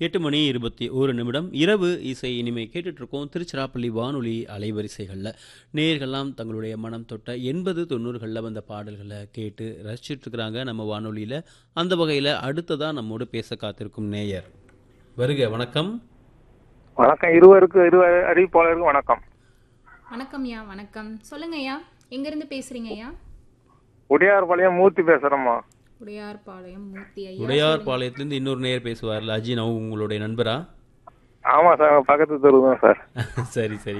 எட்டு மணி இருபத்தி ஒரு நிமிடம் இரவு இசை இனிமை கேட்டுட்டு இருக்கோம் திருச்சிராப்பள்ளி வானொலி அலைவரிசைகளில் நேயர்கள்லாம் தங்களுடைய மனம் தொட்ட எண்பது தொண்ணூறுகளில் வந்த பாடல்களை கேட்டு ரசிச்சுட்டு இருக்கிறாங்க நம்ம வானொலியில் அந்த வகையில் அடுத்ததாக நம்மோடு பேச காத்திருக்கும் நேயர் வருக வணக்கம் வணக்கம் இருவருக்கும் இரு அறிவிப்பாளருக்கும் வணக்கம் வணக்கம் ஐயா வணக்கம் சொல்லுங்க ஐயா எங்கிருந்து பேசுறீங்க ஐயா உடையார்பாளையம் மூர்த்தி பேசுறேம்மா உடையார்பாளையம் மூர்த்தி ஐயா உடையார் பாளையத்துலேருந்து இன்னொரு நேயர் பேசுவார்ல அஜின் அவங்க உங்களுடைய நண்பரா ஆமா சார் பக்கத்து தெரு தான் சார் சரி சரி